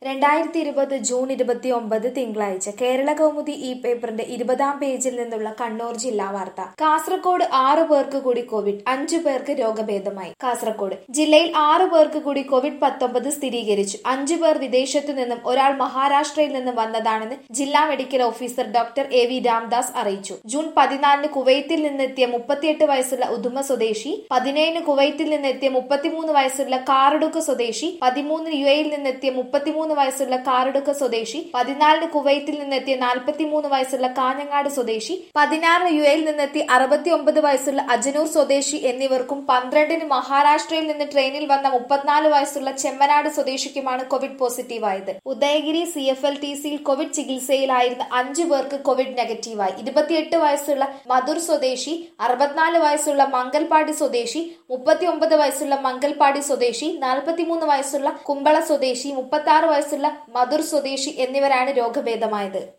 രണ്ടായിരത്തി ഇരുപത് ജൂൺ ഇരുപത്തി ഒമ്പത് തിങ്കളാഴ്ച കേരള കൗമുദി ഈ പേപ്പറിന്റെ ഇരുപതാം പേജിൽ നിന്നുള്ള കണ്ണൂർ ജില്ലാ വാർത്ത കാസർകോട് ആറു പേർക്ക് കൂടി കോവിഡ് അഞ്ചു പേർക്ക് രോഗഭേദമായി കാസർകോട് ജില്ലയിൽ ആറു പേർക്ക് കൂടി കോവിഡ് പത്തൊമ്പത് സ്ഥിരീകരിച്ചു അഞ്ചു പേർ വിദേശത്തു നിന്നും ഒരാൾ മഹാരാഷ്ട്രയിൽ നിന്നും വന്നതാണെന്ന് ജില്ലാ medical officer doctor A V Ramdas അറിയിച്ചു ജൂൺ പതിനാലിന് കുവൈത്തിൽ നിന്നെത്തിയ മുപ്പത്തിയെട്ട് വയസ്സുള്ള ഉദുമ സ്വദേശി പതിനേഴിന് കുവൈത്തിൽ നിന്നെത്തിയ മുപ്പത്തിമൂന്ന് വയസ്സുള്ള കാറടുക്ക് സ്വദേശി പതിമൂന്ന് യു എയിൽ നിന്നെത്തിയ മുപ്പത്തിമൂന്ന് വയസ്സുള്ള കാറടുക്ക സ്വദേശി പതിനാലിന് കുവൈത്തിൽ നിന്നെത്തിയ നാൽപ്പത്തിമൂന്ന് വയസ്സുള്ള കാഞ്ഞങ്ങാട് സ്വദേശി പതിനാറിന് യു എയിൽ നിന്നെത്തി അറുപത്തി ഒമ്പത് വയസ്സുള്ള അജനൂർ സ്വദേശി എന്നിവർക്കും പന്ത്രണ്ടിന് മഹാരാഷ്ട്രയിൽ നിന്ന് ട്രെയിനിൽ വന്ന മുപ്പത്തിനാല് വയസ്സുള്ള ചെമ്മനാട് സ്വദേശിക്കുമാണ് കോവിഡ് പോസിറ്റീവായത് Udayagiri C F L T സിയിൽ കോവിഡ് ചികിത്സയിലായിരുന്ന അഞ്ചു പേർക്ക് കോവിഡ് നെഗറ്റീവായി ഇരുപത്തിയെട്ട് വയസ്സുള്ള മധുർ സ്വദേശി അറുപത്തിനാല് വയസ്സുള്ള മംഗൽപാടി സ്വദേശി മുപ്പത്തിയൊമ്പത് വയസ്സുള്ള മംഗൽപാടി സ്വദേശി നാൽപ്പത്തിമൂന്ന് വയസ്സുള്ള കുമ്പള സ്വദേശി മുപ്പത്തി ആറ് വയസ്സുള്ള മധുർ സ്വദേശി എന്നിവരാണ് രോഗഭേദമായത്